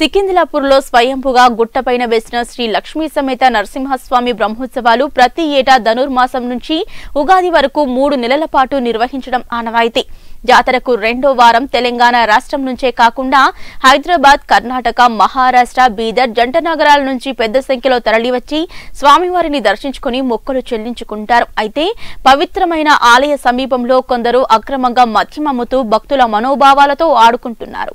సికింద్లాపూర్లో స్వయంభుగా గుట్టపైన వేసిన శ్రీ లక్ష్మీ సమేత నరసింహస్వామి బ్రహ్మోత్సవాలు ప్రతి ఏటా ధనుర్మాసం నుంచి ఉగాది వరకు మూడు నెలల పాటు నిర్వహించడం ఆనవాయితీ జాతరకు రెండో వారం తెలంగాణ రాష్ట్రం నుంచే కాకుండా హైదరాబాద్ కర్ణాటక మహారాష్ట్ర బీదర్ జంట నగరాల నుంచి పెద్ద సంఖ్యలో తరలివచ్చి స్వామివారిని దర్శించుకుని మొక్కలు చెల్లించుకుంటారు అయితే పవిత్రమైన ఆలయ సమీపంలో కొందరు అక్రమంగా మద్యం అమ్ముతూ భక్తుల మనోభావాలతో ఆడుకుంటున్నారు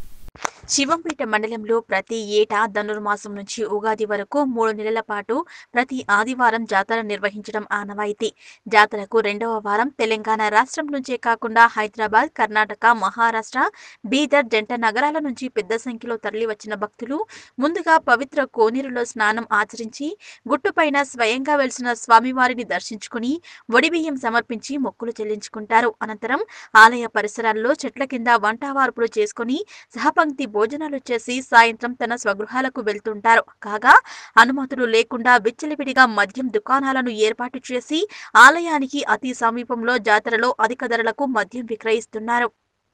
శివంపేట మండలంలో ప్రతి ఏటా ధనుర్మాసం నుంచి ఉగాది వరకు మూడు నెలల పాటు ప్రతి ఆదివారం జాతర నిర్వహించడం ఆనవాయితీ జాతరకు రెండవ వారం తెలంగాణ రాష్ట్రం నుంచే కాకుండా హైదరాబాద్ కర్ణాటక మహారాష్ట్ర బీదర్ జంట నగరాల నుంచి పెద్ద సంఖ్యలో తరలివచ్చిన భక్తులు ముందుగా పవిత్ర కోనేరులో స్నానం ఆచరించి గుట్టుపైన స్వయంగా వెలిసిన స్వామివారిని దర్శించుకుని వడిబియ్యం సమర్పించి మొక్కులు చెల్లించుకుంటారు అనంతరం ఆలయ పరిసరాల్లో చెట్ల కింద వంటవార్పులు చేసుకుని సహపంక్తి భోజనాలు చేసి సాయంత్రం తన స్వగృహాలకు వెళ్తుంటారు కాగా అనుమతులు లేకుండా విచ్చలవిడిగా మద్యం దుకాణాలను ఏర్పాటు చేసి ఆలయానికి అతి సమీపంలో జాతరలో అధిక ధరలకు మద్యం విక్రయిస్తున్నారు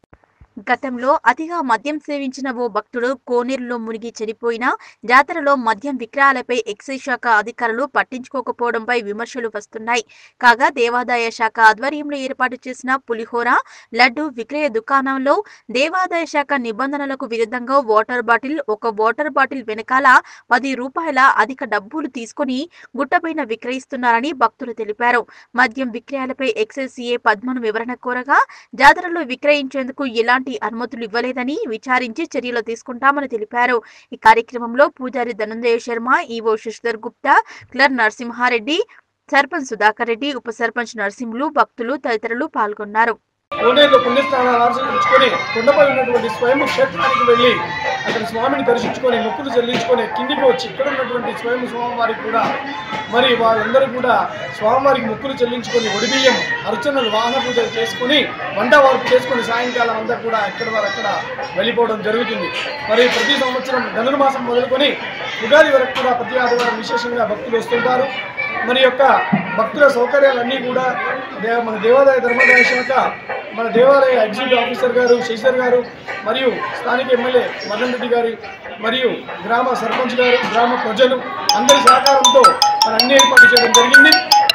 గతంలో అతిగా మద్యం సేవించిన ఓ భక్తుడు కోనేరులో మునిగి చనిపోయినా జాతరలో మద్యం విక్రయాలపై ఎక్సైజ్ శాఖ అధికారులు పట్టించుకోకపోవడంపై విమర్శలు వస్తున్నాయి కాగా దేవాదాయ శాఖ ఆధ్వర్యంలో ఏర్పాటు చేసిన పులిహోర లడ్డు విక్రయ దుకాణంలో దేవాదాయ శాఖ నిబంధనలకు విరుద్ధంగా వాటర్ బాటిల్ ఒక వాటర్ బాటిల్ వెనకాల పది రూపాయల అధిక డబ్బులు తీసుకుని గుట్టపైన విక్రయిస్తున్నారని భక్తులు తెలిపారు మద్యం విక్రయాలపై ఎక్సైజ్ సీఏ పద్మను వివరణ కోరగా జాతరలో విక్రయించేందుకు ఎలాంటి అనుమతులు ఇవ్వలేదని విచారించి చర్యలు తీసుకుంటామని తెలిపారు ఈ కార్యక్రమంలో పూజారి ధనంజయ శర్మ ఈవో శశిధర్ గుప్తా క్లర్ నరసింహారెడ్డి సర్పంచ్ సుధాకర్ రెడ్డి ఉప సర్పంచ్ నరసింహులు భక్తులు తదితరులు పాల్గొన్నారు కోనేరులో పుణ్యస్థానాలు ఆచరించుకొని కొండపై ఉన్నటువంటి స్వయం క్షేత్రానికి వెళ్ళి అక్కడ స్వామిని దర్శించుకొని మొక్కులు చెల్లించుకొని కిందికి వచ్చి ఇక్కడ ఉన్నటువంటి స్వయం స్వామివారికి కూడా మరి వాళ్ళందరూ కూడా స్వామివారికి మొక్కులు చెల్లించుకొని ఒడిబియ్యం అర్చనలు వాహన పూజలు చేసుకొని వంట వార్పు చేసుకొని సాయంకాలం అంతా కూడా ఎక్కడ వారు అక్కడ వెళ్ళిపోవడం జరుగుతుంది మరి ప్రతి సంవత్సరం ధనుర్మాసం మొదలుకొని ఉగాది వరకు కూడా ప్రతి ఆదివారం విశేషంగా భక్తులు వస్తుంటారు మరి యొక్క భక్తుల సౌకర్యాలన్నీ కూడా దే- మన దేవాదాయ ధర్మాదాయ శాఖ మన దేవాలయ ఎగ్జిక్యూటివ్ ఆఫీసర్ గారు శశిధర్ గారు మరియు స్థానిక ఎమ్మెల్యే మదన్ రెడ్డి గారు మరియు గ్రామ సర్పంచ్ గారు గ్రామ ప్రజలు అందరి సహకారంతో మన అన్ని ఏర్పాటు చేయడం జరిగింది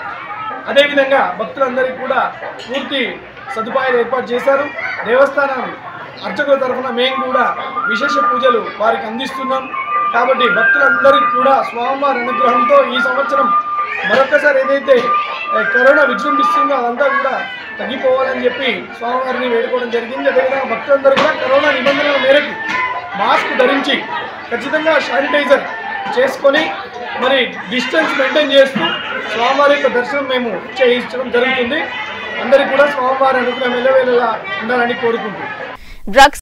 అదేవిధంగా భక్తులందరికీ కూడా పూర్తి సదుపాయాలు ఏర్పాటు చేశారు దేవస్థానం అర్చకుల తరఫున మేము కూడా విశేష పూజలు వారికి అందిస్తున్నాం కాబట్టి భక్తులందరికీ కూడా స్వామివారి అనుగ్రహంతో ఈ సంవత్సరం మరొకసారి ఏదైతే ఏ, కరోనా విజృంభిస్తుందో అదంతా కూడా తగ్గిపోవాలని చెప్పి స్వామివారిని వేడుకోవడం జరిగింది అదేవిధంగా భక్తులందరూ కూడా కరోనా నిబంధనల మేరకు మాస్క్ ధరించి ఖచ్చితంగా శానిటైజర్ చేసుకొని మరి డిస్టెన్స్ మెయింటైన్ చేస్తూ స్వామివారి యొక్క దర్శనం మేము చేయించడం జరుగుతుంది అందరికీ కూడా స్వామివారి అనుగ్రహం ఎల్లవేళలా ఉండాలని కోరుకుంటున్నాం డ్రగ్స్